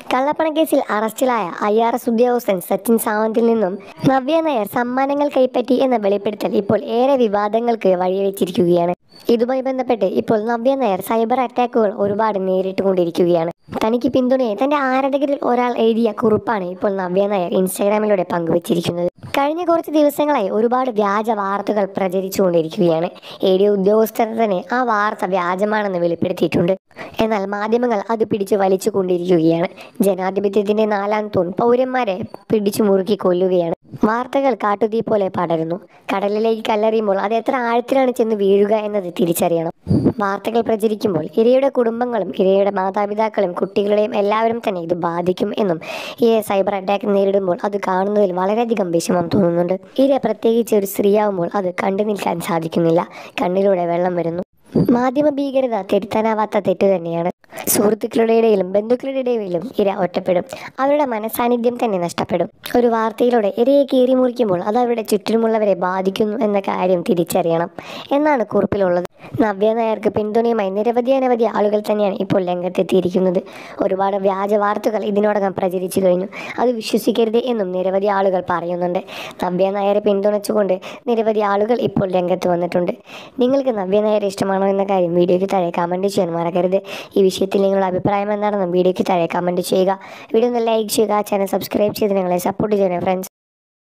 കള്ളപ്പണക്കേസിൽ അറസ്റ്റിലായ I R S ഉദ്യോഗസ്ഥൻ സച്ചിൻ സാവന്തിൽ നിന്നും നവ്യ നായർ സമ്മാനങ്ങൾ കൈപ്പറ്റി എന്ന വെളിപ്പെടുത്തൽ ഇപ്പോൾ ഏറെ വിവാദങ്ങൾക്ക് വഴിവെച്ചിരിക്കുകയാണ് ഇതുമായി ബന്ധപ്പെട്ട് ഇപ്പോൾ നവ്യ നായർ സൈബർ അറ്റാക്കുകൾ ഒരുപാട് നേരിട്ടുകൊണ്ടിരിക്കുകയാണ് തനിക്ക് പിന്തുണയെ തന്റെ ആരാധകരിൽ ഒരാൾ എഴുതിയ കുറിപ്പാണ് ഇപ്പോൾ നവ്യ നായർ ഇൻസ്റ്റാഗ്രാമിലൂടെ പങ്കുവച്ചിരിക്കുന്നത് കഴിഞ്ഞ കുറച്ച് ദിവസങ്ങളായി ഒരുപാട് വ്യാജ വാർത്തകൾ പ്രചരിച്ചുകൊണ്ടിരിക്കുകയാണ് എ ഡി ഉദ്യോഗസ്ഥർ തന്നെ ആ വാർത്ത വ്യാജമാണെന്ന് വെളിപ്പെടുത്തിയിട്ടുണ്ട് എന്നാൽ മാധ്യമങ്ങൾ അത് പിടിച്ചു വലിച്ചു കൊണ്ടിരിക്കുകയാണ് ജനാധിപത്യത്തിന്റെ നാലാം തൂൺ പൗരന്മാരെ പിടിച്ചു മുറുക്കി കൊല്ലുകയാണ് വാർത്തകൾ കാട്ടുതീ പോലെ പടരുന്നു കടലിലേക്ക് കല്ലെറിയുമ്പോൾ അത് എത്ര ആഴത്തിലാണ് ചെന്ന് വീഴുക എന്നത് തിരിച്ചറിയണം വാർത്തകൾ പ്രചരിക്കുമ്പോൾ ഇരയുടെ കുടുംബങ്ങളും ഇരയുടെ മാതാപിതാക്കളും കുട്ടികളെയും എല്ലാവരും തന്നെ ഇത് ബാധിക്കും എന്നും ഈ സൈബർ അറ്റാക്ക് നേരിടുമ്പോൾ അത് കാണുന്നതിൽ വളരെയധികം വിഷമം തോന്നുന്നുണ്ട് ഇര പ്രത്യേകിച്ച് ഒരു സ്ത്രീയാവുമ്പോൾ അത് കണ്ടു നിൽക്കാൻ സാധിക്കുന്നില്ല കണ്ണിലൂടെ വെള്ളം വരുന്നു മാധ്യമ ഭീകരത തിരുത്താനാവാത്ത തെറ്റ് തന്നെയാണ് സുഹൃത്തുക്കളുടെ ഇടയിലും ബന്ധുക്കളുടെ ഇടയിലും ഇര ഒറ്റപ്പെടും അവരുടെ മനസാന്നിധ്യം തന്നെ നഷ്ടപ്പെടും ഒരു വാർത്തയിലൂടെ ഇരയെ കീറി മുറിക്കുമ്പോൾ അത് അവരുടെ ചുറ്റിലുമുള്ളവരെ ബാധിക്കുന്നു എന്ന കാര്യം തിരിച്ചറിയണം എന്നാണ് കുറിപ്പിലുള്ളത് നവ്യ നായർക്ക് പിന്തുണയുമായി നിരവധി അനവധി ആളുകൾ തന്നെയാണ് ഇപ്പോൾ രംഗത്തെത്തിയിരിക്കുന്നത് ഒരുപാട് വ്യാജ വാർത്തകൾ ഇതിനോടകം പ്രചരിച്ചു കഴിഞ്ഞു അത് വിശ്വസിക്കരുത് എന്നും നിരവധി ആളുകൾ പറയുന്നുണ്ട് നവ്യ നായരെ പിന്തുണച്ചുകൊണ്ട് നിരവധി ആളുകൾ ഇപ്പോൾ രംഗത്ത് വന്നിട്ടുണ്ട് നിങ്ങൾക്ക് നവ്യ നായരെ ഇഷ്ടമാണോ എന്ന കാര്യം വീഡിയോയ്ക്ക് താഴെ കമൻറ്റ് ചെയ്യാൻ മറക്കരുത് ഈ വിഷയത്തിൽ നിങ്ങളുടെ അഭിപ്രായം എന്താണെന്നും വീഡിയോയ്ക്ക് താഴെ കമൻറ്റ് ചെയ്യുക വീഡിയോ ഒന്ന് ലൈക്ക് ചെയ്യുക ചാനൽ സബ്സ്ക്രൈബ് ചെയ്ത് ഞങ്ങളെ സപ്പോർട്ട് ചെയ്യണേ ഫ്രണ്ട്സ്